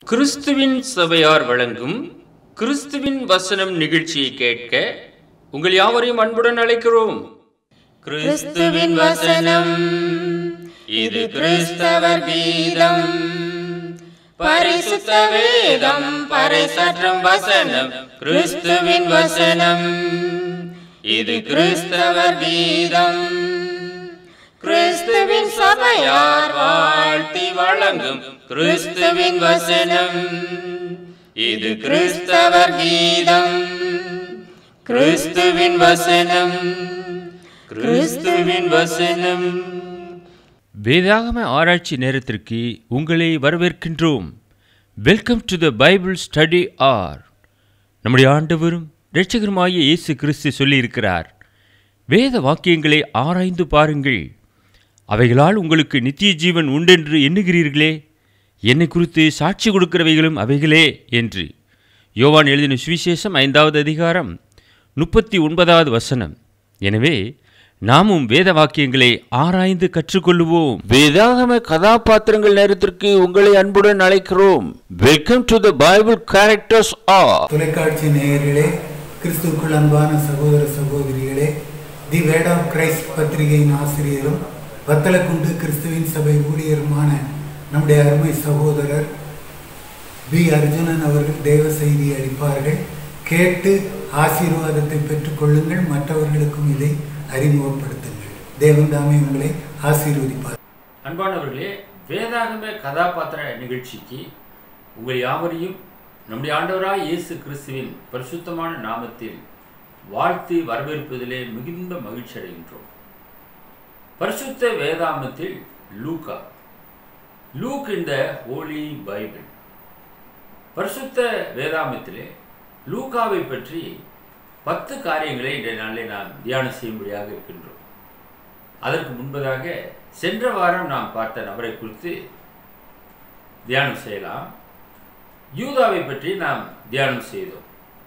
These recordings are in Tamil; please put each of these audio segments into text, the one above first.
கிறிஸ்துவின் சபையார் வழங்கும் கிறிஸ்துவின் வசனம் நிகழ்ச்சியை கேட்க உங்கள் யாவரையும் அன்புடன் அழைக்கிறோம் கிறிஸ்துவின் வசனம் இது கிறிஸ்தவர் கீதம் பரிசுத்த வேதம் பறைசாற்றும் வசனம் கிறிஸ்துவின் வசனம் இது கிறிஸ்தவர் கீதம் கிறிஸ்துவின் சபையார் வாழ்த்தி வழங்கும் கிறிஸ்துவின் வசனம் இது கிறிஸ்தவர் கீதம் கிறிஸ்துவின் வசனம் கிறிஸ்துவின் வசனம் வேதாகம ஆராய்ச்சி நேரத்திற்கு உங்களை வரவேற்கின்றோம் welcome to the Bible study or நம்முடைய ஆண்டவரும் இரட்சகருமாகிய இயேசு கிறிஸ்து சொல்லியிருக்கிறார் வேத வாக்கியங்களை ஆராய்ந்து பாருங்கள் அவைகளால் உங்களுக்கு நித்திய ஜீவன் உண்டென்று எண்ணுகிறீர்களே என்னை குறித்து சாட்சி கொடுக்கிறவைகளும் அவைகளே என்று யோவான் எழுதின சுவிசேஷம் ஐந்தாவது அதிகாரம் முப்பத்தி ஒன்பதாவது வசனம் எனவே நாமும் வேத வாக்கியங்களை ஆராய்ந்து கற்றுக்கொள்ளுவோம் வேதாகம கதாபாத்திரங்கள் நேரத்திற்கு உங்களை அன்புடன் அழைக்கிறோம் welcome to the Bible characters or தொலைக்காட்சி நேயர்களே கிறிஸ்துவுக்குள் அன்பான சகோதர சகோதரிகளே தி வேர்ட் ஆஃப் கிரைஸ்ட் பத்திரிகையின் ஆசிரியரும் வத்தலக்குண்டு கிறிஸ்துவின் சபை ஊழியருமான நம்முடைய அருமை சகோதரர் பி அர்ஜுனன் அவர்கள் தேவ செய்தி அளிப்பார்கள் கேட்டு ஆசீர்வாதத்தை பெற்றுக்கொள்ளுங்கள் மற்றவர்களுக்கும் இதை அறிமுகப்படுத்துங்கள் தேவன் தாமே உங்களை ஆசீர்வதிப்பார் அன்பானவர்களே வேதாகம கதாபாத்திர நிகழ்ச்சிக்கு உங்கள் யாவரையும் நம்முடைய ஆண்டவராய் இயேசு கிறிஸ்துவின் பரிசுத்தமான நாமத்தில் வாழ்த்து வரவேற்பதிலே மிகுந்த மகிழ்ச்சி அடைகின்றோம் பரிசுத்த வேதாமத்தில் லூகா லூக் இந்த ஹோலி பைபிள் பரிசுத்த வேதாமத்திலே லூகாவை பற்றி பத்து காரியங்களை இன்றைய நாளில் நாம் தியானம் செய்யும்படியாக இருக்கின்றோம் அதற்கு முன்பதாக சென்ற வாரம் நாம் பார்த்த நபரை குறித்து தியானம் செய்யலாம் யூதாவை பற்றி நாம் தியானம் செய்தோம்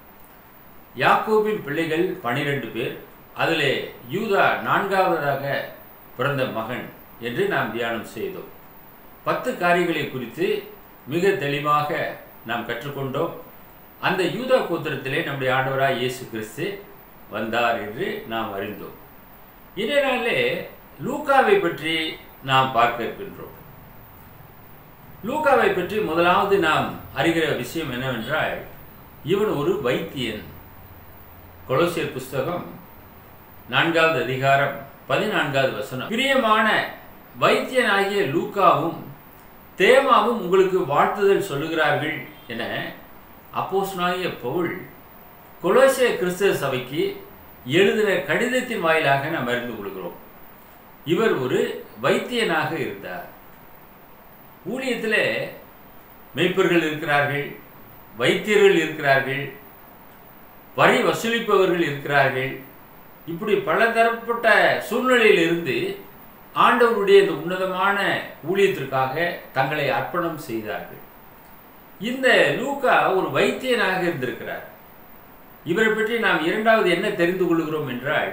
யாக்கோபின் பிள்ளைகள் பனிரெண்டு பேர் அதிலே யூதா நான்காவதாக பிறந்த மகன் என்று நாம் தியானம் செய்தோம் பத்து காரியங்களை குறித்து மிக தெளிவாக நாம் கற்றுக்கொண்டோம் அந்த யூதா கோத்திரத்திலே நம்முடைய ஆண்டவராய் இயேசு கிறிஸ்து வந்தார் என்று நாம் அறிந்தோம் இன்றைய நாளிலே லூக்காவை பற்றி நாம் பார்க்க இருக்கின்றோம் லூக்காவை பற்றி முதலாவது நாம் அறிகிற விஷயம் என்னவென்றால் இவன் ஒரு வைத்தியன் கொலோசியர் புஸ்தகம் நான்காவது அதிகாரம் பதினான்காவது வசனம் பிரியமான வைத்தியனாகிய லூக்காவும் தேமாவும் உங்களுக்கு வாழ்த்துதல் சொல்லுகிறார்கள் என அப்போஸ்னாகிய பவுல் கொலோசிய கிறிஸ்தவ சபைக்கு எழுதின கடிதத்தின் வாயிலாக நாம் அறிந்து கொள்கிறோம் இவர் ஒரு வைத்தியனாக இருந்தார் ஊழியத்தில் மெய்ப்பர்கள் இருக்கிறார்கள் வைத்தியர்கள் இருக்கிறார்கள் வரி வசூலிப்பவர்கள் இருக்கிறார்கள் இப்படி பலதரப்பட்ட சூழ்நிலையில் இருந்து ஆண்டவருடைய இந்த உன்னதமான ஊழியத்திற்காக தங்களை அர்ப்பணம் செய்தார்கள் இந்த லூக்கா ஒரு வைத்தியனாக இருந்திருக்கிறார் இவரை பற்றி நாம் இரண்டாவது என்ன தெரிந்து கொள்கிறோம் என்றால்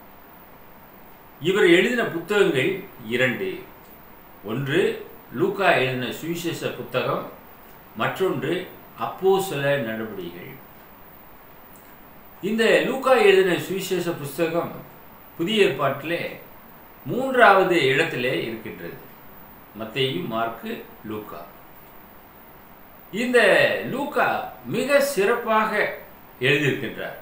இவர் எழுதின புத்தகங்கள் இரண்டு ஒன்று லூக்கா எழுதின சுவிசேஷ புத்தகம் மற்றொன்று அப்போ சில நடவடிக்கைகள் இந்த லூக்கா எழுதின சுவிசேஷ புஸ்தகம் புதிய ஏற்பாட்டிலே மூன்றாவது இடத்திலே இருக்கின்றது மத்தேயு மார்க்கு லூக்கா இந்த லூக்கா மிக சிறப்பாக எழுதியிருக்கின்றார்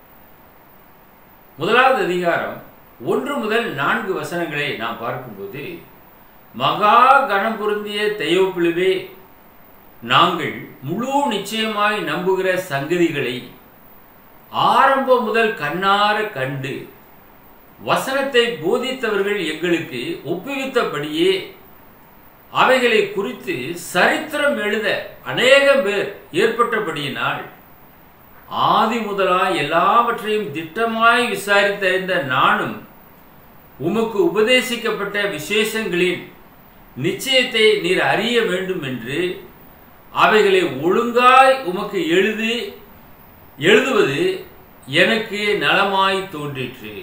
முதலாவது அதிகாரம் ஒன்று முதல் நான்கு வசனங்களை நாம் பார்க்கும்போது மகா கனம் பொருந்திய தெய்வப்பிழுவே நாங்கள் முழு நிச்சயமாய் நம்புகிற சங்கதிகளை ஆரம்பம் முதல் கண்ணார கண்டு வசனத்தை போதித்தவர்கள் எங்களுக்கு ஒப்புவித்தபடியே அவைகளை குறித்து சரித்திரம் எழுத அநேகம் பேர் ஏற்பட்டபடியினால் ஆதி முதலாய் எல்லாவற்றையும் திட்டமாய் விசாரித்தறிந்த நானும் உமக்கு உபதேசிக்கப்பட்ட விசேஷங்களின் நிச்சயத்தை நீர் அறிய வேண்டும் என்று அவைகளை ஒழுங்காய் உமக்கு எழுதி எழுதுவது எனக்கு நலமாய் தோன்றிற்று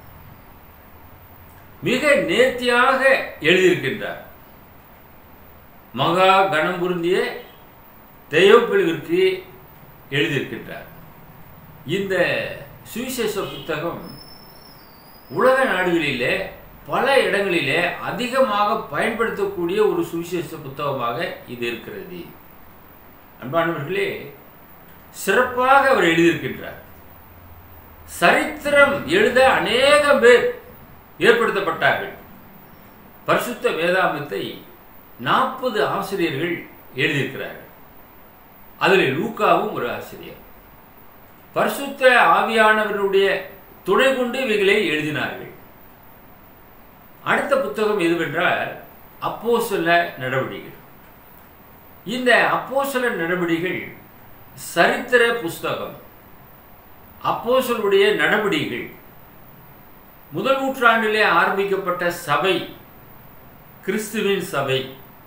மிக நேர்த்தியாக எழுதியிருக்கின்றார் மகா கணம் பொருந்திய தெயோப்பிலுவிற்கு எழுதியிருக்கின்றார் இந்த சுவிசேஷ புத்தகம் உலக நாடுகளிலே பல இடங்களிலே அதிகமாக பயன்படுத்தக்கூடிய ஒரு சுவிசேஷ புத்தகமாக இது இருக்கிறது அன்பானவர்களே சிறப்பாக அவர் எழுதியிருக்கின்றார் சரித்திரம் எழுத அநேகம் பேர் ஏற்படுத்தப்பட்டார்கள் பரிசுத்த வேதாமத்தை நாற்பது ஆசிரியர்கள் எழுதியிருக்கிறார்கள் அதில் லூக்காவும் ஒரு ஆசிரியர் பரிசுத்த ஆவியானவருடைய துணை கொண்டு இவைகளை எழுதினார்கள் அடுத்த புத்தகம் எதுவென்றால் அப்போஸ்தல நடவடிக்கைகள் இந்த அப்போஸ்தல நடவடிக்கைகள் சரித்திர புஸ்தகம் அப்போஸ்தலருடைய நடவடிக்கைகள் முதல் நூற்றாண்டிலே ஆரம்பிக்கப்பட்ட சபை கிறிஸ்துவின் சபை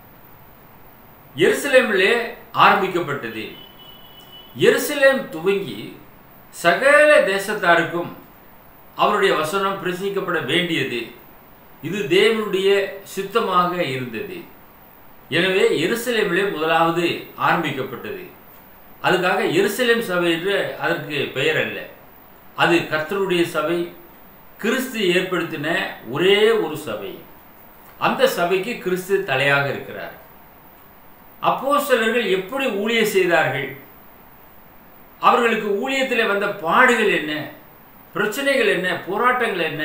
எருசலேமிலே ஆரம்பிக்கப்பட்டது எருசலேம் துவங்கி சகல தேசத்தாருக்கும் அவருடைய வசனம் பிரசங்கிக்கப்பட வேண்டியது இது தேவனுடைய சித்தமாக இருந்தது எனவே எருசலேமிலே முதலாவது ஆரம்பிக்கப்பட்டது அதுக்காக எருசலேம் சபை என்று அதற்கு பெயர் அல்ல அது கர்த்தருடைய சபை கிறிஸ்து ஏற்படுத்தின ஒரே ஒரு சபை அந்த சபைக்கு கிறிஸ்து தலையாக இருக்கிறார் அப்போஸ்தலர்கள் எப்படி ஊழியம் செய்தார்கள் அவர்களுக்கு ஊழியத்தில் வந்த பாடுகள் என்ன பிரச்சனைகள் என்ன போராட்டங்கள் என்ன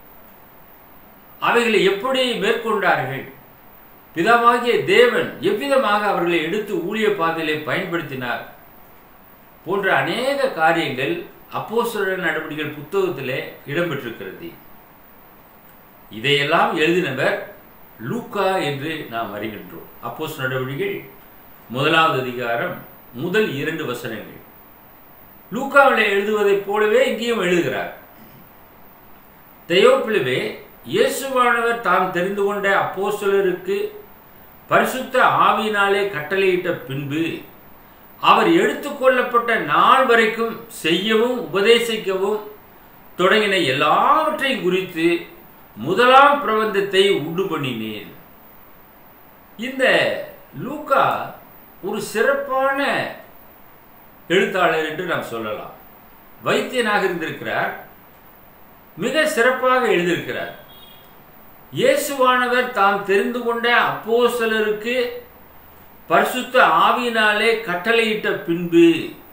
அவைகளை எப்படி மேற்கொண்டார்கள் பிதாவாகிய தேவன் எவ்விதமாக அவர்களை எடுத்து ஊழிய பாதையிலே பயன்படுத்தினார் போன்ற அநேக காரியங்கள் அப்போஸ்தலர் நடவடிக்கைகள் புத்தகத்திலே இடம்பெற்றிருக்கிறது இதையெல்லாம் எழுதினவர் லூக்கா என்று நாம் அறிகின்றோம் அப்போஸ் நடவடிக்கைகள் முதலாவது அதிகாரம் முதல் இரண்டு வசனங்கள் லூக்காவில் எழுதுவதைப் போலவே இங்கேயும் எழுதுகிறார் தெயோப்பிலுவே இயேசுவானவர் தாம் தெரிந்து கொண்ட அப்போஸ்தலருக்கு பரிசுத்த ஆவியினாலே கட்டளையிட்ட பின்பு அவர் எடுத்துக்கொள்ளப்பட்ட நாள் வரைக்கும் செய்யவும் உபதேசிக்கவும் தொடங்கின எல்லாவற்றையும் குறித்து முதலாம் பிரபந்தத்தை உண்டு பண்ணினேன் இந்த லூக்கா ஒரு சிறப்பான எழுத்தாளர் என்று நாம் சொல்லலாம் வைத்தியனாக இருந்திருக்கிறார் மிக சிறப்பாக எழுதியிருக்கிறார் இயேசுவானவர் தாம் தெரிந்து கொண்ட அப்போஸ்தலருக்கு பரிசுத்த ஆவியினாலே கட்டளையிட்ட பின்பு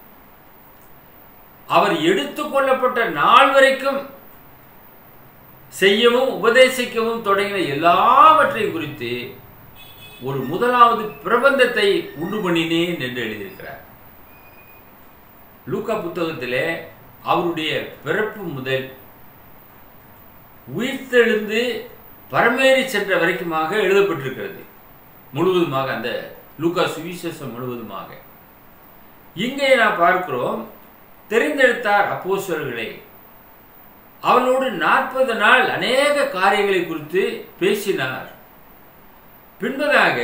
அவர் எடுத்துக்கொள்ளப்பட்ட நாள் வரைக்கும் செய்யவும் உபதேசிக்கவும் தொடங்கின எல்லாவற்றையும் குறித்து ஒரு முதலாவது பிரபந்தத்தை உண்டு பண்ணினேன் என்று எழுதியிருக்கிறார் லூக்கா புத்தகத்திலே அவருடைய பிறப்பு முதல் உயிர்த்தெழுந்து பரமேறி சென்ற வரைக்குமாக எழுதப்பட்டிருக்கிறது முழுவதுமாக அந்த லூக்கா சுவிசேஷம் முழுவதுமாக இங்கே நாம் பார்க்கிறோம் தெரிந்தெடுத்தார் அப்போஸ்தலர்களை அவளோடு நாற்பது நாள் அநேக காரியங்களை குறித்து பேசினார் பின்பதாக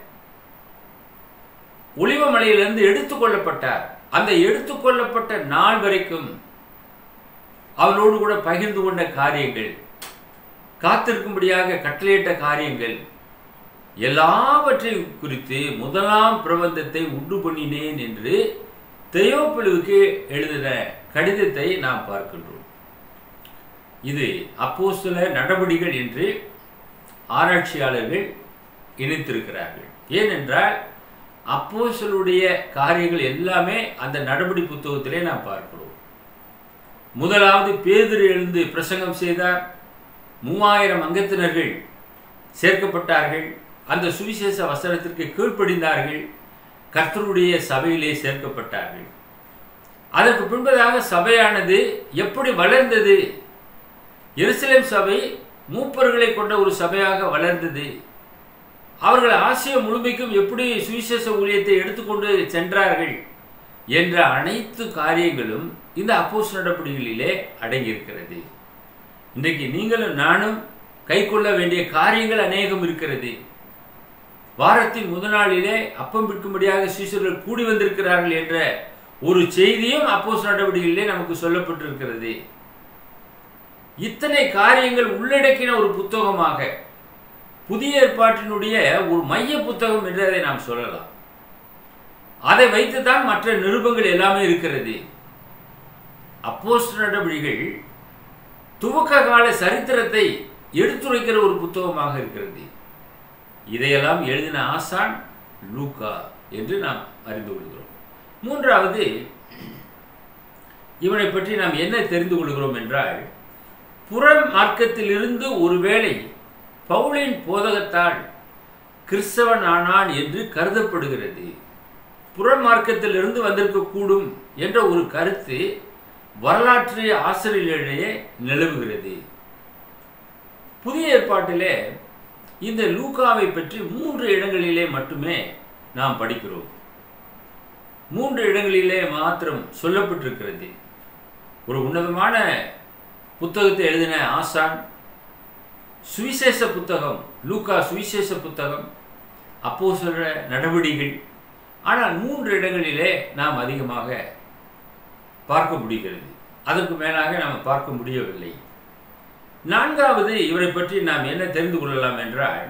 ஒளிவமலையிலிருந்து எடுத்துக்கொள்ளப்பட்டார் அந்த எடுத்துக்கொள்ளப்பட்ட நாள் வரைக்கும் அவளோடு கூட பகிர்ந்து கொண்ட காரியங்கள் காத்திருக்கும்படியாக கட்டளையிட்ட காரியங்கள் எல்லாவற்றையும் குறித்து முதலாம் பிரபந்தத்தை உண்டு பண்ணினேன் என்று தெயோப்பிலுவுக்கு எழுதின கடிதத்தை நாம் பார்க்கின்றோம் இது அப்போஸ்தல நடவடிக்கைகள் என்று ஆராய்ச்சியாளர்கள் இணைத்திருக்கிறார்கள் ஏனென்றால் அப்போஸ்தலுடைய காரியங்கள் எல்லாமே அந்த நடபடி புத்தகத்திலே நாம் பார்க்கிறோம் முதலாவது பேதிரு எழுந்து பிரசங்கம் செய்தார் மூவாயிரம் அங்கத்தினர்கள் சேர்க்கப்பட்டார்கள் அந்த சுவிசேஷ வசனத்திற்கு கீழ்ப்படிந்தார்கள் கர்த்தருடைய சபையிலே சேர்க்கப்பட்டார்கள் அதற்கு பின்பதாக சபையானது எப்படி வளர்ந்தது எருசலேம் சபை மூப்பர்களை கொண்ட ஒரு சபையாக வளர்ந்தது அவர்கள் ஆசிய முழுமைக்கும் எப்படி சுவிசேஷ ஊழியத்தை எடுத்துக்கொண்டு சென்றார்கள் என்ற அனைத்து காரியங்களும் இந்த அப்போஸ் நடவடிக்கைகளிலே அடங்கியிருக்கிறது இன்றைக்கு நீங்களும் நானும் கை கொள்ள வேண்டிய காரியங்கள் அநேகம் இருக்கிறது வாரத்தின் முதல் நாளிலே அப்பம் விற்கும்படியாக சீசர்கள் கூடி வந்திருக்கிறார்கள் என்ற ஒரு செய்தியும் அப்போஸ் நடவடிக்கைகளிலே நமக்கு சொல்லப்பட்டிருக்கிறது இத்தனை காரியங்கள் உள்ளடக்கின ஒரு புத்தகமாக புதிய ஏற்பாட்டினுடைய ஒரு மைய புத்தகம் என்று அதை நாம் சொல்லலாம் அதை வைத்துதான் மற்ற நிருபங்கள் எல்லாமே இருக்கிறது அப்போஸ்தல நடவடிக்கைகள் துவக்க கால சரித்திரத்தை எடுத்துரைக்கிற ஒரு புத்தகமாக இருக்கிறது இதையெல்லாம் எழுதின ஆசான் லூக்கா என்று நாம் அறிந்து கொள்கிறோம் மூன்றாவது இவனை பற்றி நாம் என்ன தெரிந்து கொள்கிறோம் என்றால் புற மார்க்கத்திலிருந்து ஒருவேளை பவுலின் போதகத்தால் கிறிஸ்தவன் ஆனான் என்று கருதப்படுகிறது புற மார்க்கத்திலிருந்து வந்திருக்கக்கூடும் என்ற ஒரு கருத்து வரலாற்று ஆசிரியர்களிடையே நிலவுகிறது புதிய ஏற்பாட்டிலே இந்த லூகாவை பற்றி மூன்று இடங்களிலே மட்டுமே நாம் படிக்கிறோம் மூன்று இடங்களிலே மாத்திரம் சொல்லப்பட்டிருக்கிறது ஒரு உன்னதமான புத்தகத்தை எழுதின ஆசான் சுவிசேஷ புத்தகம் லூக்கா சுவிசேஷ புத்தகம் அப்போ சொல்ற நடவடிக்கைகள் ஆனால் மூன்று இடங்களிலே நாம் அதிகமாக பார்க்க முடிகிறது அதற்கு மேலாக நாம் பார்க்க முடியவில்லை நான்காவது இவரை பற்றி நாம் என்ன தெரிந்து கொள்ளலாம் என்றால்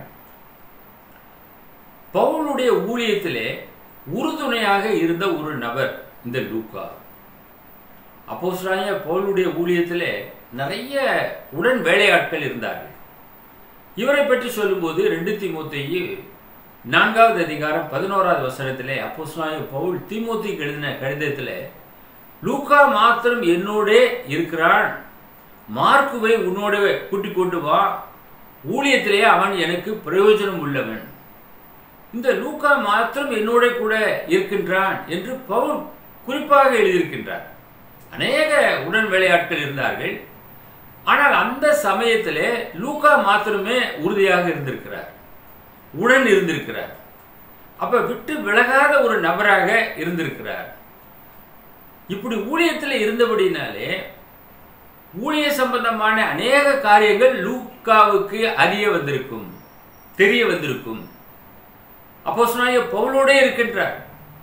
பவுலுடைய ஊழியத்திலே உறுதுணையாக இருந்த ஒரு நபர் இந்த லூக்கா அப்போஸ்ராய பவுலுடைய ஊழியத்திலே நிறைய உடன் வேலையாட்கள் இருந்தார்கள் இவரை பற்றி சொல்லும்போது ரெண்டு தீமோத்தேயு நான்காவது அதிகாரம் பதினோராவது வசனத்திலே அப்போஸ்ராய பவுல் தீமோத்திக்கு எழுதின கடிதத்திலே லூக்கா மாத்திரம் என்னோடே இருக்கிறான் மார்க்குவை உன்னோட கூட்டிக் கொண்டு வா ஊழியத்திலே அவன் எனக்கு பிரயோஜனம் உள்ளவன் இந்த லூக்கா மாத்திரம் என்னோட கூட இருக்கின்றான் என்று பவுல் குறிப்பாக எழுதியிருக்கின்றார் அநேக உடன் வேலையாட்கள் இருந்தார்கள் ஆனால் அந்த சமயத்திலே லூக்கா மாத்திரமே உறுதியாக இருந்திருக்கிறார் உடன் இருந்திருக்கிறார் அப்ப விட்டு விலகாத ஒரு நபராக இருந்திருக்கிறார் இப்படி ஊழியத்தில் இருந்தபடினாலே ஊழிய சம்பந்தமான அநேக காரியங்கள் லூக்காவுக்கு அறிய வந்திருக்கும் தெரிய வந்திருக்கும் அப்போ சொன்னாய பவுலோட இருக்கின்றார்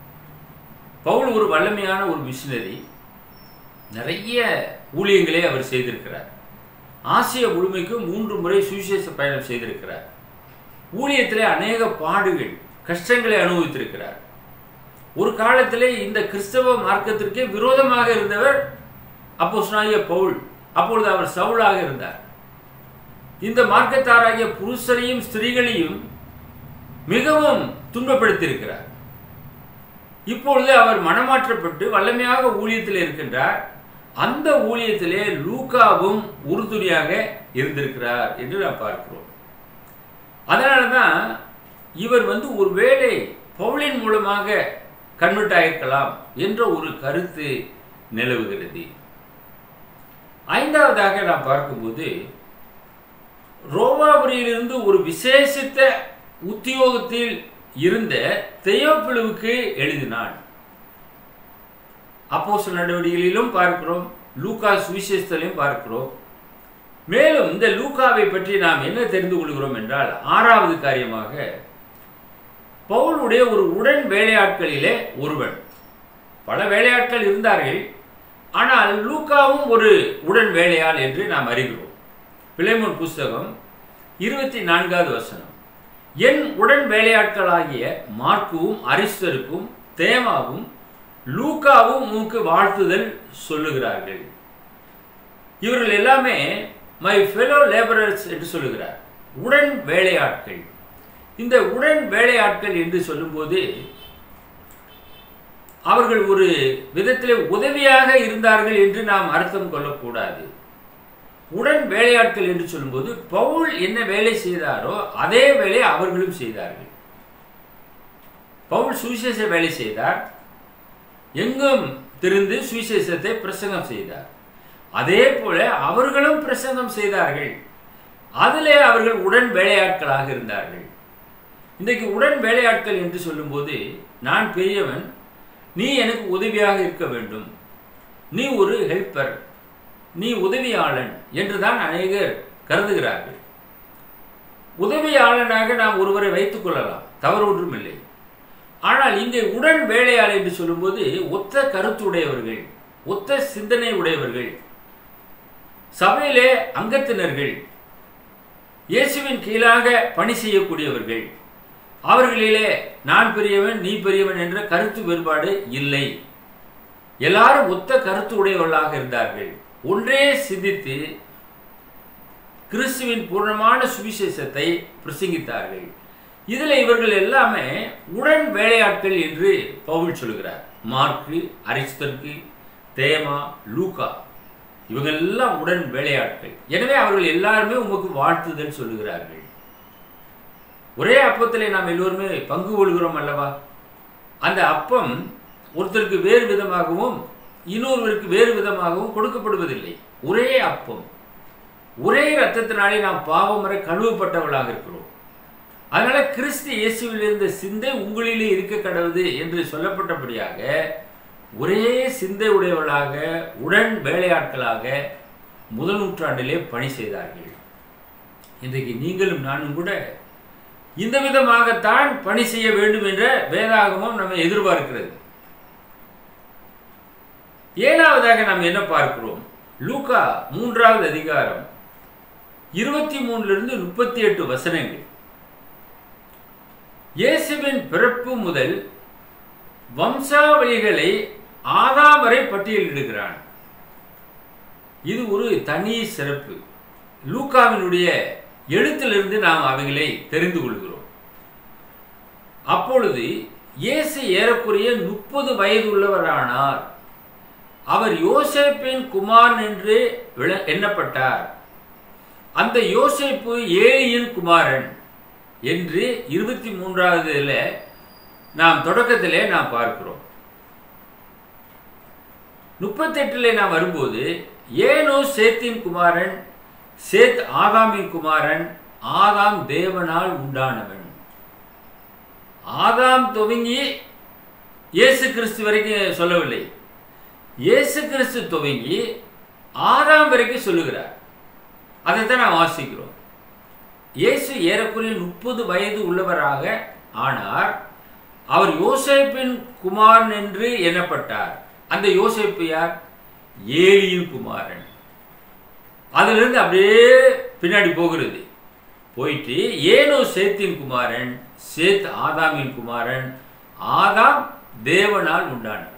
பவுல் ஒரு வல்லமையான ஒரு மிஷினரி நிறைய ஊழியங்களை அவர் செய்திருக்கிறார் ஆசிய முழுமைக்கு மூன்று முறை சுவிசேஷ பயணம் செய்திருக்கிறார் ஊழியத்திலே அநேக பாடுகள் கஷ்டங்களை அனுபவித்திருக்கிறார் ஒரு காலத்திலே இந்த கிறிஸ்தவ மார்க்கத்திற்கே விரோதமாக இருந்தவர் அப்போ சொன்னாய பவுல் அப்பொழுது அவர் சவுலாக இருந்தார் இந்த மார்க்கத்தாராகிய புருஷரையும் ஸ்திரீகளையும் மிகவும் துன்பப்படுத்தியிருக்கிறார் இப்பொழுது அவர் மனமாற்றப்பட்டு வல்லமையாக ஊழியத்தில் இருக்கின்றார் அந்த ஊழியத்திலே லூக்காவும் உறுதுணையாக இருந்திருக்கிறார் என்று நாம் பார்க்கிறோம் அதனால தான் இவர் வந்து ஒருவேளை பவுலின் மூலமாக கன்வெர்ட் ஆயிருக்கலாம் என்ற ஒரு கருத்து நிலவுகிறது ஐந்தாவதாக நாம் பார்க்கும்போது ரோமாபுரியிலிருந்து ஒரு விசேஷித்த உத்தியோகத்தில் இருந்த தெயோப்பிலுவுக்கு எழுதினான் அப்போஸ் நடவடிக்கைகளிலும் பார்க்கிறோம் லூகா சுவிசேஷத்திலையும் பார்க்கிறோம் மேலும் இந்த லூகாவை பற்றி நாம் என்ன தெரிந்து கொள்கிறோம் என்றால் ஆறாவது காரியமாக பவுலுடைய ஒரு உடன் வேலையாட்களிலே ஒருவன் பல வேலையாட்கள் இருந்தார்கள் ஆனால் லூக்காவும் ஒரு உடன் வேலையாள் என்று நாம் அறிகிறோம் பிளைமோன் புஸ்தகம் இருபத்தி நான்காவது வசனம் என் உடன் வேலையாட்களாகிய மார்க்குவும் அரிஸ்டருக்கும் தேமாவும் லூக்காவும் உமக்கு வாழ்த்துதல் சொல்லுகிறார்கள் இவர்கள் எல்லாமே மை ஃபெலோ லேபரர்ஸ் என்று சொல்லுகிறார் உடன் வேலையாட்கள் இந்த உடன் வேலையாட்கள் என்று சொல்லும்போது அவர்கள் ஒரு விதத்திலே உதவியாக இருந்தார்கள் என்று நாம் அர்த்தம் கொள்ளக்கூடாது உடன் வேலையாட்கள் என்று சொல்லும்போது பவுல் என்ன வேலை செய்தாரோ அதே வேலை அவர்களும் செய்தார்கள் பவுல் சுவிசேஷ வேலை செய்தார் எங்கும் திருந்து சுவிசேஷத்தை பிரசங்கம் செய்தார் அதே போல அவர்களும் பிரசங்கம் செய்தார்கள் அதிலே அவர்கள் உடன் வேலையாட்களாக இருந்தார்கள் இன்றைக்கு உடன் வேலையாட்கள் என்று சொல்லும்போது நான் பெரியவன் நீ எனக்கு உதவியாக இருக்க வேண்டும் நீ ஒரு ஹெல்ப்பர் நீ உதவியாளன் என்றுதான் அநேகர் கருதுகிறார்கள் உதவியாளனாக நாம் ஒருவரை வைத்துக் கொள்ளலாம் தவறு ஒன்றும் இல்லை ஆனால் இங்கே உடன் வேலையாள் என்று சொல்லும்போது ஒத்த கருத்துடையவர்கள் ஒத்த சிந்தனை உடையவர்கள் சபையிலே அங்கத்தினர்கள் இயேசுவின் கீழாக பணி செய்யக்கூடியவர்கள் அவர்களிலே நான் பெரியவன் நீ பெரியவன் என்ற கருத்து வேறுபாடு இல்லை எல்லாரும் ஒத்த கருத்து உடையவர்களாக இருந்தார்கள் ஒன்றே சிந்தித்து கிறிஸ்துவின் பூர்ணமான சுவிசேஷத்தை பிரசங்கித்தார்கள் இதுல இவர்கள் எல்லாமே உடன் வேலையாட்கள் என்று பவுல் சொல்கிறார் மார்க்கு அரிஸ்தர்க்கு தேமா லூகா இவங்க எல்லாம் உடன் வேலையாட்கள் எனவே அவர்கள் எல்லாருமே உமக்கு வாழ்த்துதல் சொல்லுகிறார்கள் ஒரே அப்பத்திலே நாம் எல்லோருமே பங்கு கொள்கிறோம் அல்லவா அந்த அப்பம் ஒருத்தருக்கு வேறு விதமாகவும் இன்னொருவருக்கு வேறு விதமாகவும் கொடுக்கப்படுவதில்லை ஒரே அப்பம் ஒரே ரத்தத்தினாலே நாம் பாவம் வரை கழுவப்பட்டவர்களாக இருக்கிறோம் அதனால கிறிஸ்து இயேசுவில் இருந்த சிந்தை உங்களிலே இருக்க கடவுது என்று சொல்லப்பட்டபடியாக ஒரே சிந்தை உடையவர்களாக உடன் வேலையாட்களாக முதல் நூற்றாண்டிலே பணி செய்தார்கள் இன்றைக்கு நீங்களும் நானும் கூட இந்த விதமாகத்தான் பணி செய்ய வேண்டும் என்ற வேதாகமம் நம்ம எதிர்பார்க்கிறது ஏழாவதாக நாம் என்ன பார்க்கிறோம் லூகா மூன்றாவது அதிகாரம் இருபத்தி மூணுலிருந்து முப்பத்தி எட்டு வசனங்கள் இயேசுவின் பிறப்பு முதல் வம்சாவளிகளை ஆதாம் வரை பட்டியலிடுகிறான் இது ஒரு தனி சிறப்பு லூகாவினுடைய எழுத்திலிருந்து நாம் அவைகளை தெரிந்து கொள்கிறோம் அப்பொழுது இயேசு ஏறக்குறைய முப்பது வயது உள்ளவரானார் அவர் யோசேப்பின் குமாரன் என்று விள- எண்ணப்பட்டார் அந்த யோசேப்பு ஏலியின் குமாரன் என்று இருபத்தி மூன்றாவதுல நாம் தொடக்கத்திலே நாம் பார்க்கிறோம் முப்பத்தெட்டுல நாம் வரும்போது ஏனோ சேத்தின் குமாரன் சேத் ஆதாமின் குமாரன் ஆதாம் தேவனால் உண்டானவன் ஆதாம் துவங்கி இயேசு கிறிஸ்து வரைக்கும் சொல்லவில்லை இயேசு கிறிஸ்து துவங்கி ஆதாம் வரைக்கும் சொல்லுகிறார் அதைத்தான் நாம் வாசிக்கிறோம் இயேசு ஏறக்குறைய முப்பது வயது உள்ளவராக ஆனார் அவர் யோசேப்பின் குமாரன் என்று எண்ணப்பட்டார் அந்த யோசேப்பு யார் ஏலியின் குமாரன் அதிலிருந்து அப்படியே பின்னாடி போகிறது போயிட்டு ஏனோ சேத்தின் குமாரன் சேத் ஆதாமின் குமாரன் ஆதாம் தேவனால் உண்டானவன்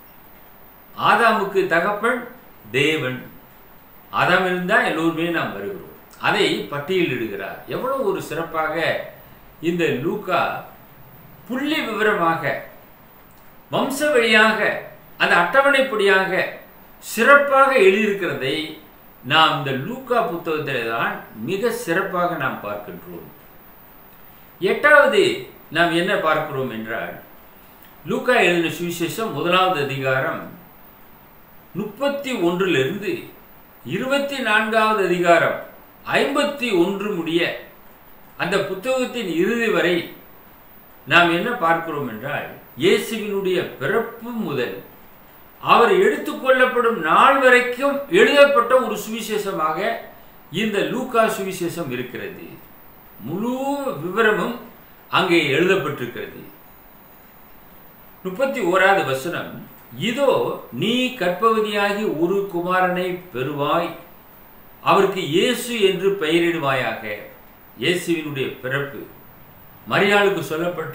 ஆதாமுக்கு தகப்பன் தேவன் ஆதாம் இருந்தால் எல்லோருமே நாம் வருகிறோம் அதை பட்டியலிடுகிறார் எவ்வளவு ஒரு சிறப்பாக இந்த லூக்கா புள்ளி விவரமாக வம்ச வழியாக அந்த அட்டவணைப்படியாக சிறப்பாக எழுதியிருக்கிறதை நாம் இந்த லூக்கா புத்தகத்திலே தான் மிக சிறப்பாக நாம் பார்க்கின்றோம் எட்டாவது நாம் என்ன பார்க்கிறோம் என்றால் லூக்கா எழுதின சுவிசேஷம் முதலாவது அதிகாரம் முப்பத்தி ஒன்றிலிருந்து இருபத்தி நான்காவது அதிகாரம் ஐம்பத்தி ஒன்று முடிய அந்த புத்தகத்தின் இறுதி வரை நாம் என்ன பார்க்கிறோம் என்றால் இயேசுவினுடைய பிறப்பு முதல் அவர் எடுத்துக்கொள்ளப்படும் நாள் வரைக்கும் எழுதப்பட்ட ஒரு சுவிசேஷமாக இந்த லூக்கா சுவிசேஷம் இருக்கிறது முழு விவரமும் அங்கே எழுதப்பட்டிருக்கிறது முப்பத்தி ஓராவது வசனம் இதோ நீ கற்பவதியாகி ஒரு குமாரனை பெறுவாய் அவருக்கு இயேசு என்று பெயரிடுவாயாக இயேசுவினுடைய பிறப்பு மரியாளுக்கு சொல்லப்பட்ட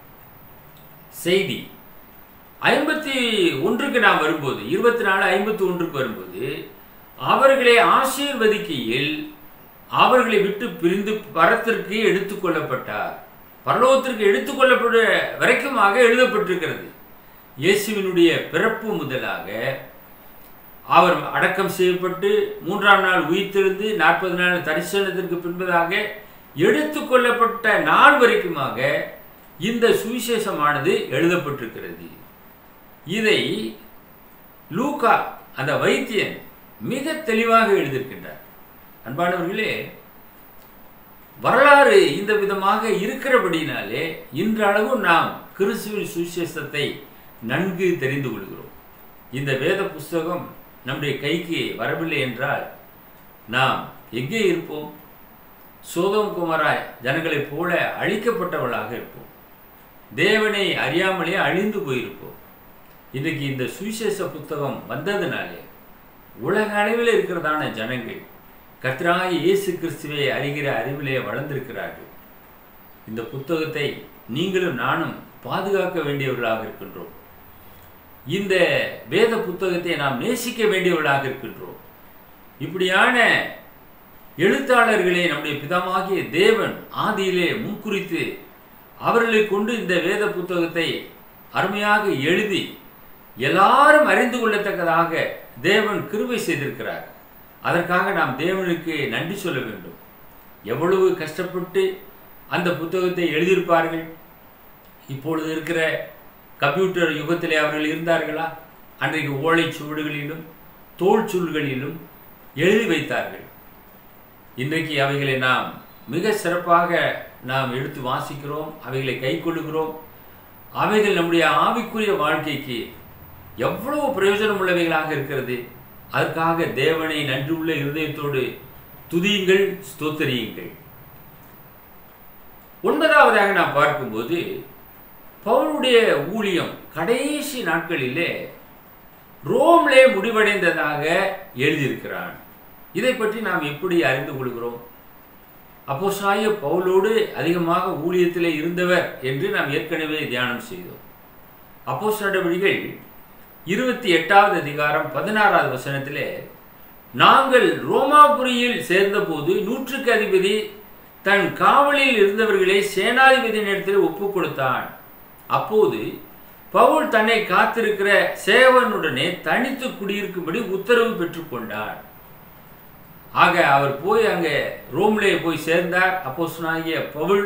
செய்தி ஐம்பத்தி ஒன்றுக்கு நாம் வரும்போது இருபத்தி நாலு ஐம்பத்தி ஒன்றுக்கு வரும்போது அவர்களை ஆசீர்வதிக்கையில் அவர்களை விட்டு பிரிந்து பரத்திற்கு எடுத்துக்கொள்ளப்பட்டார் பரலோகத்திற்கு எடுத்துக்கொள்ளப்பட வரைக்குமாக எழுதப்பட்டிருக்கிறது இயேசுவினுடைய பிறப்பு முதலாக அவர் அடக்கம் செய்யப்பட்டு மூன்றாம் நாள் உயிர்த்தெழுந்து நாற்பது நாள் தரிசனத்திற்கு பின்பதாக எடுத்துக்கொள்ளப்பட்ட நாள் வரைக்குமாக இந்த சுவிசேஷமானது எழுதப்பட்டிருக்கிறது இதை லூகா அந்த வைத்தியன் மிக தெளிவாக எழுதியிருக்கின்றார் அன்பானவர்களே வரலாறு இந்த விதமாக இருக்கிறபடினாலே இன்றளவும் நாம் கிறிஸ்துவின் சுவிசேஷத்தை நன்கு தெரிந்து கொள்கிறோம் இந்த வேத புஸ்தகம் நம்முடைய கைக்கு வரவில்லை என்றால் நாம் எங்கே இருப்போம் சோதம் குமாராய் ஜனங்களைப் போல அழிக்கப்பட்டவர்களாக இருப்போம் தேவனை அறியாமலே அழிந்து போயிருப்போம் இன்றைக்கு இந்த சுவிசேஷ புத்தகம் வந்ததுனாலே உலக அளவில் இருக்கிறதான ஜனங்கள் கர்த்தராகிய இயேசு கிறிஸ்துவை அறிகிற அறிவிலே வளர்ந்திருக்கிறார்கள் இந்த புத்தகத்தை நீங்களும் நானும் பாதுகாக்க வேண்டியவர்களாக இருக்கின்றோம் இந்த வேத புத்தகத்தை நாம் நேசிக்க வேண்டியவர்களாக இருக்கின்றோம் இப்படியான எழுத்தாளர்களை நம்முடைய பிதாமாகிய தேவன் ஆதியிலே முன்குறித்து அவர்களை கொண்டு இந்த வேத புத்தகத்தை அருமையாக எழுதி எல்லாரும் அறிந்து கொள்ளத்தக்கதாக தேவன் கிருபை செய்திருக்கிறார் அதற்காக நாம் தேவனுக்கு நன்றி சொல்ல வேண்டும் எவ்வளவு கஷ்டப்பட்டு அந்த புத்தகத்தை எழுதியிருப்பார்கள் இப்பொழுது இருக்கிற கம்ப்யூட்டர் யுகத்திலே அவர்கள் இருந்தார்களா அன்றைக்கு ஓலைச் சுவடுகளிலும் தோல் சுள்களிலும் எழுதி வைத்தார்கள் இன்றைக்கு அவைகளை நாம் மிக சிறப்பாக நாம் எடுத்து வாசிக்கிறோம் அவைகளை கை கொள்ளுகிறோம் அவைகள் நம்முடைய ஆவிக்குரிய வாழ்க்கைக்கு எவ்வளவு பிரயோஜனம் உள்ளவைகளாக இருக்கிறது அதற்காக தேவனை நன்றியுள்ள இருதயத்தோடு துதியுங்கள் ஸ்தோத்தரியுங்கள் ஒன்பதாவதாக நாம் பார்க்கும்போது பவுலுடைய ஊழியம் கடைசி நாட்களிலே ரோம்லே முடிவடைந்ததாக எழுதியிருக்கிறான் இதை பற்றி நாம் எப்படி அறிந்து கொள்கிறோம் அப்போஸ்தலனாகிய பவுலோடு அதிகமாக ஊழியத்திலே இருந்தவர் என்று நாம் ஏற்கனவே தியானம் செய்தோம் அப்போஸ்தலர் நடவடிக்கைகள் இருபத்தி எட்டாவது அதிகாரம் பதினாறாவது வசனத்திலே நாங்கள் ரோமாபுரியில் சேர்ந்தபோது நூற்றுக்கு அதிபதி தன் காவலில் இருந்தவர்களை சேனாதிபதியினிடத்தில் ஒப்புக் கொடுத்தான் அப்போது பவுல் தன்னை காத்திருக்கிற சேவனுடனே தனித்து குடியிருக்கும்படி உத்தரவு பெற்றுக்கொண்டார் ஆக அவர் போய் அங்கே ரோம்லே போய் சேர்ந்தார் அப்போ பவுல்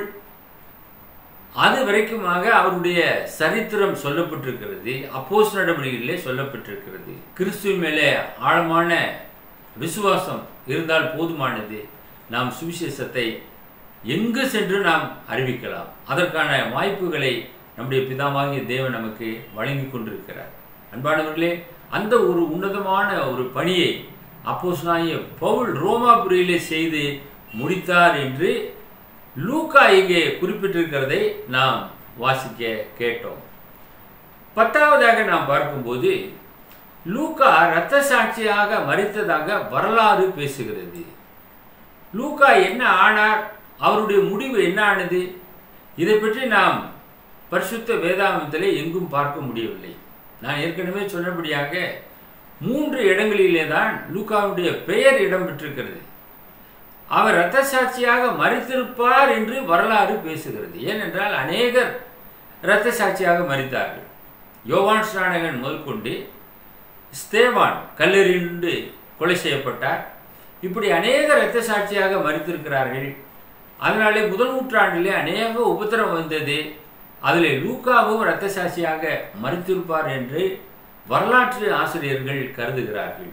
அது வரைக்குமாக அவருடைய சரித்திரம் சொல்லப்பட்டிருக்கிறது அப்போஸ் நடவடிக்கைகளிலே சொல்லப்பட்டிருக்கிறது கிறிஸ்துவின் மேலே ஆழமான விசுவாசம் இருந்தால் போதுமானது நாம் சுவிசேஷத்தை எங்கு சென்று நாம் அறிவிக்கலாம் அதற்கான வாய்ப்புகளை நம்முடைய பிதாவாகிய தேவன் நமக்கு வழங்கி கொண்டிருக்கிறார் அன்பானவர்களே அந்த ஒரு உன்னதமான ஒரு பணியை அப்போஸ்தலனாகிய பவுல் ரோமாபுரியிலே செய்து முடித்தார் என்று லூக்கா இங்கே குறிப்பிட்டிருக்கிறதை நாம் வாசிக்க கேட்டோம் பத்தாவதாக நாம் பார்க்கும்போது லூக்கா இரத்த சாட்சியாக மறித்ததாக வரலாறு பேசுகிறது லூக்கா என்ன ஆனார் அவருடைய முடிவு என்ன ஆனது இதை பற்றி நாம் பரிசுத்த வேதாந்தத்திலே எங்கும் பார்க்க முடியவில்லை நான் ஏற்கனவே சொன்னபடியாக மூன்று இடங்களிலே தான் லூக்காவுடைய பெயர் இடம்பெற்றிருக்கிறது அவர் இரத்த சாட்சியாக மறித்திருப்பார் என்று வரலாறு பேசுகிறது ஏனென்றால் அநேகர் இரத்த சாட்சியாக மறித்தார்கள் யோவான் ஸ்நானகன் முதற்கொண்டு ஸ்தேவான் கல்லெறிந்து கொலை செய்யப்பட்டார் இப்படி அநேக இரத்த சாட்சியாக மறித்திருக்கிறார்கள் அதனாலே முதல் நூற்றாண்டிலே அநேக உபத்திரம் வந்தது அதில் லூக்காவும் இரத்த சாட்சியாக மறித்திருப்பார் என்று வரலாற்று ஆசிரியர்கள் கருதுகிறார்கள்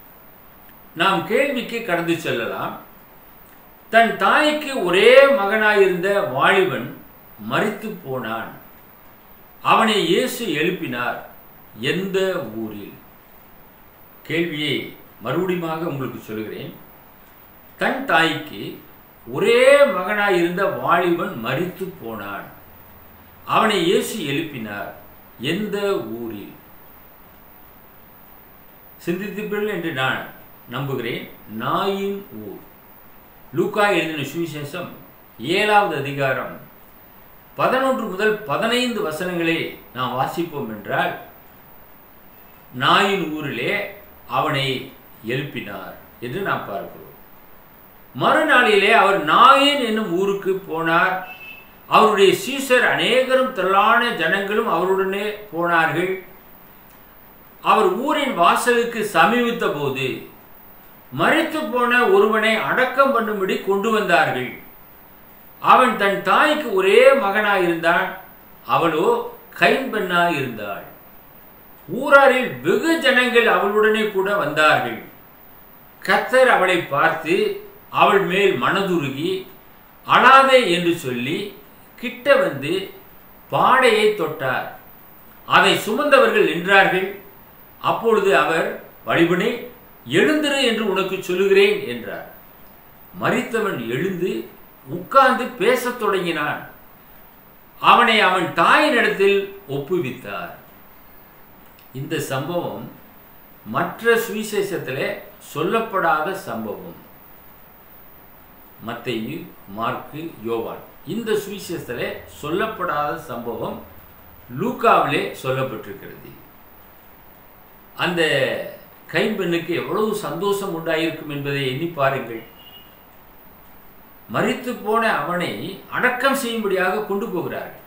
நாம் கேள்விக்கு கடந்து செல்லலாம் தன் தாய்க்கு ஒரே மகனாயிருந்த வாலிபன் மறித்து போனான் அவனை இயேசு எழுப்பினார் எந்த ஊரில் கேள்வியை மறுபடியும் உங்களுக்கு சொல்கிறேன் தன் தாய்க்கு ஒரே மகனாயிருந்த வாலிபன் மறித்து போனான் அவனை இயேசு எழுப்பினார் எந்த ஊரில் சிந்தித்திப்பீர்கள் என்று நான் நம்புகிறேன் நாயின் ஊர் லூக்கா எழுதின சுவிசேஷம் ஏழாவது அதிகாரம் பதினொன்று முதல் பதினைந்து வசனங்களை நாம் வாசிப்போம் என்றால் நாயின் ஊரிலே அவனை எழுப்பினார் என்று நாம் பார்க்கிறோம் மறுநாளிலே அவர் நாயின் என்னும் ஊருக்கு போனார் அவருடைய சீசர் அநேகரும் திரளான ஜனங்களும் அவருடனே போனார்கள் அவர் ஊரின் வாசலுக்கு சமீபித்த போது மறித்து போன ஒருவனை அடக்கம் பண்ணும்படி கொண்டு வந்தார்கள் அவன் தன் தாய்க்கு ஒரே மகனாயிருந்தான் அவளோ கைம்பெண்ணாய் இருந்தாள் ஊராரில் வெகு ஜனங்கள் அவளுடனே கூட வந்தார்கள் கத்தர் அவளை பார்த்து அவள் மேல் மனதுருகி அழாதே என்று சொல்லி கிட்ட வந்து பாடையை தொட்டார் அதை சுமந்தவர்கள் நின்றார்கள் அப்பொழுது அவர் வழிபனே எழுந்திரு என்று உனக்கு சொல்லுகிறேன் என்றார் மறித்தவன் எழுந்து உட்கார்ந்து பேசத் தொடங்கினான் அவனை அவன் தாயினிடத்தில் ஒப்புவித்தார் இந்த சம்பவம் மற்ற சுவிசேஷத்திலே சொல்லப்படாத சம்பவம் மத்தையு மார்க்கு யோவான் இந்த சுவிசேஷத்தில் சொல்லப்படாத சம்பவம் லூக்காவிலே சொல்லப்பட்டிருக்கிறது அந்த கைம்பெண்ணுக்கு எவ்வளவு சந்தோஷம் உண்டாயிருக்கும் என்பதை எண்ணி பாருங்கள் மரித்து போன அவனை அடக்கம் செய்யும்படியாக கொண்டு போகிறார்கள்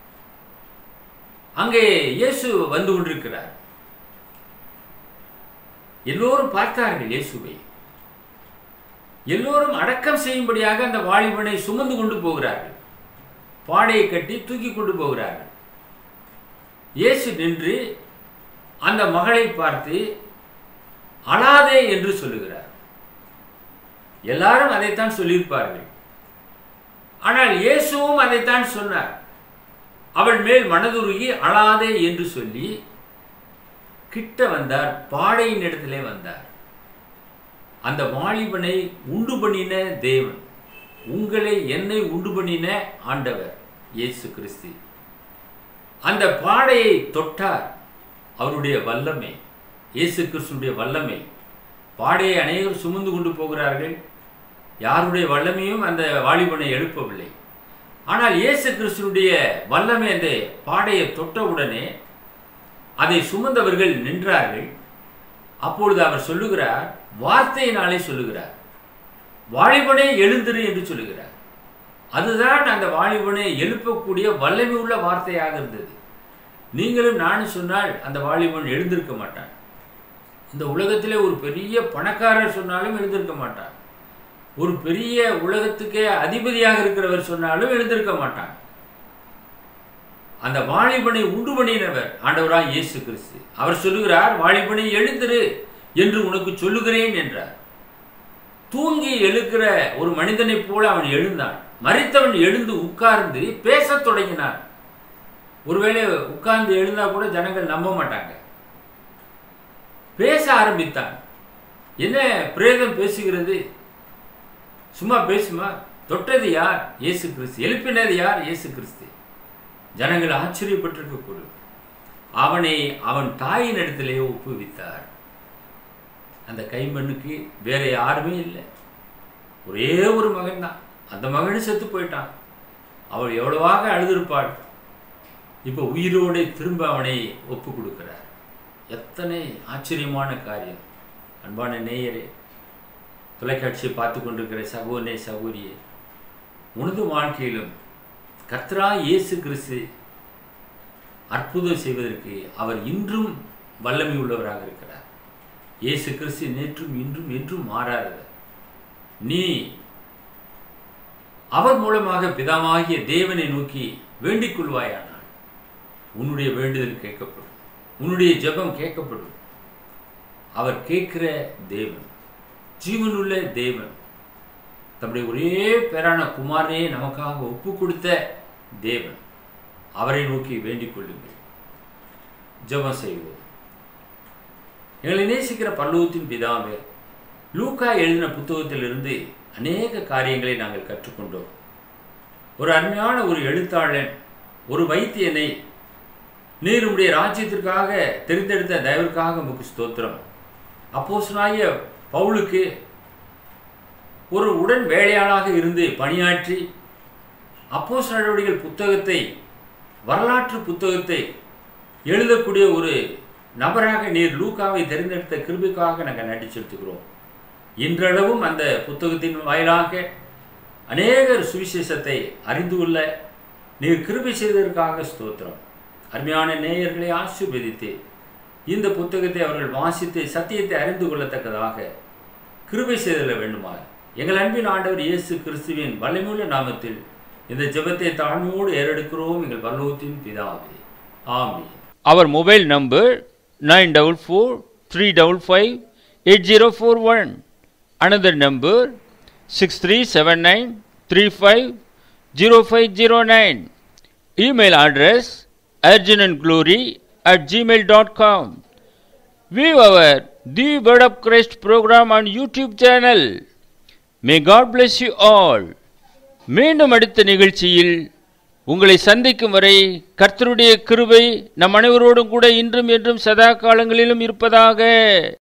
அங்கே இயேசு வந்து கொண்டிருக்கிறார் எல்லோரும் பார்த்தார்கள் இயேசுவை எல்லோரும் அடக்கம் செய்யும்படியாக அந்த வாலிபனை சுமந்து கொண்டு போகிறார்கள் பாடையை கட்டி தூக்கி கொண்டு போகிறார்கள் இயேசு நின்று அந்த மகளை பார்த்து அழாதே என்று சொல்லுகிறார் எல்லாரும் அதைத்தான் சொல்லியிருப்பார்கள் ஆனால் இயேசுவும் அதைத்தான் சொன்னார் அவள் மேல் மனதுருகி அழாதே என்று சொல்லி கிட்ட வந்தார் பாடையின் இடத்திலே வந்தார் அந்த வாலிபனை உண்டு பண்ணின தேவன் உங்களை என்னை உண்டு பண்ணின ஆண்டவர் இயேசு கிறிஸ்து அந்த பாடையை தொட்டார் அவருடைய வல்லமை இயேசு கிறிஸ்துடைய வல்லமை பாடையை அநேகர் சுமந்து கொண்டு போகிறார்கள் யாருடைய வல்லமையும் அந்த வாலிபனை எழுப்பவில்லை ஆனால் இயேசு கிறிஸ்துடைய வல்லமை அந்த பாடையை தொட்டவுடனே அதை சுமந்தவர்கள் நின்றார்கள் அப்பொழுது அவர் சொல்லுகிறார் வார்த்தையினாலே சொல்லுகிறார் வாலிபனே எழுந்திரு என்று சொல்லுகிறார் அதுதான் அந்த வாலிபனை எழுப்பக்கூடிய வல்லமை உள்ள வார்த்தையாக இருந்தது நீங்களும் நானும் சொன்னால் அந்த வாலிபன் எழுந்திருக்க மாட்டான் இந்த உலகத்திலே ஒரு பெரிய பணக்காரர் சொன்னாலும் எழுந்திருக்க மாட்டான் ஒரு பெரிய உலகத்துக்கே அதிபதியாக இருக்கிறவர் சொன்னாலும் எழுந்திருக்க மாட்டான் அந்த வாலிபனை உண்டு பண்ணினவர் ஆண்டவராய் இயேசு கிறிஸ்து அவர் சொல்லுகிறார் வாலிபனை எழுந்திரு என்று உனக்கு சொல்லுகிறேன் என்றார் தூங்கி எழுக்கிற ஒரு மனிதனைப் போல அவன் எழுந்தான் மறித்தவன் எழுந்து உட்கார்ந்து பேசத் தொடங்கினான் ஒருவேளை உட்கார்ந்து எழுந்தா கூட ஜனங்கள் நம்ப மாட்டாங்க பேச ஆரம்பித்தான் என்ன பிரேதம் பேசுகிறது சும்மா பேசுமா தொட்டது யார் இயேசு கிறிஸ்து எழுப்பினது யார் இயேசு கிறிஸ்து ஜனங்கள் ஆச்சரியப்பட்டிருக்கக்கூடும் அவனை அவன் தாயின் இடத்திலே ஒப்புவித்தார் அந்த கைமண்ணுக்கு வேற யாருமே இல்லை ஒரே ஒரு மகன் தான் அந்த மகன் செத்து போயிட்டான் அவள் எவ்வளவாக அழுதிருப்பாள் இப்போ உயிரோடு திரும்ப அவனை ஒப்பு கொடுக்கிறார் எத்தனை ஆச்சரியமான காரியம் அன்பான நேயரே தொலைக்காட்சியை பார்த்து கொண்டிருக்கிற சகோதரே சகோதரியே உனது வாழ்க்கையிலும் கர்த்தரா இயேசு கிறிஸ்து அற்புதம் செய்வதற்கு அவர் இன்றும் வல்லமை உள்ளவராக இருக்கிறார் இயேசு கிறிஸ்து நேற்றும் இன்றும் என்றும் மாறாதவர் நீ அவர் மூலமாக பிதாவாகிய தேவனை நோக்கி வேண்டிக் கொள்வாயானால் உன்னுடைய வேண்டுதல் கேட்கப்படும் உன்னுடைய ஜெபம் கேட்கப்படும் அவர் கேட்கிற தேவன் ஜீவனுள்ள தேவன் தம்முடைய ஒரே பேரான குமாரனே நமக்காக ஒப்பு கொடுத்த தேவன் அவரை நோக்கி வேண்டிக் கொள்ளுங்கள் ஜெபம் செய்வோம் எங்களை நேசிக்கிற பல்லவத்தின் பிதாவே லூக்கா எழுதின புத்தகத்திலிருந்து அநேக காரியங்களை நாங்கள் கற்றுக்கொண்டோம் ஒரு அருமையான ஒரு எழுத்தாளன் ஒரு வைத்தியனை நீர் உடைய ராஜ்யத்திற்காக தெரிந்தெடுத்த தயவிற்காக உமக்கு ஸ்தோத்திரம் அப்போஸ்தலனாகிய பவுலுக்கு ஒரு உடன் வேலையாளாக இருந்து பணியாற்றி அப்போஸ் நடவடிக்கைகள் புத்தகத்தை வரலாற்று புத்தகத்தை எழுதக்கூடிய ஒரு நபராக நீர் லூக்காவை தெரிந்தெடுத்த கிருபிக்காக நாங்கள் நன்றி செலுத்துகிறோம் இன்றளவும் அந்த புத்தகத்தின் வாயிலாக அநேகர் சுவிசேஷத்தை அறிந்து கொள்ள நீர் கிருபை செய்ததற்காக ஸ்தோத்திரம் அருமையான நேயர்களை ஆசீர்வதித்து இந்த புத்தகத்தை அவர்கள் வாசித்து சத்தியத்தை அறிந்து கொள்ளத்தக்கதாக கிருபை செய்தல வேண்டுமா எங்கள் அன்பின் ஆண்டவர் இயேசு கிறிஸ்துவின் வல்லமையுள்ள நாமத்தில் இந்த ஜெபத்தை தாழ்மையோடு ஏறெடுக்கிறோம் எங்கள் பல்லவத்தின் பிதாவே ஆமென் Our mobile number 944 355 8041. Another number 6379 35 0509. Email address urgentandglory at gmail.com. View our The Word of Christ program on YouTube channel. May God bless you all. மீண்டும் அடுத்த நிகழ்ச்சியில் உங்களை சந்திக்கும் வரை கர்த்தருடைய கிருபை நம் அனைவரோடும் கூட இன்றும் என்றும் சதா காலங்களிலும் இருப்பதாக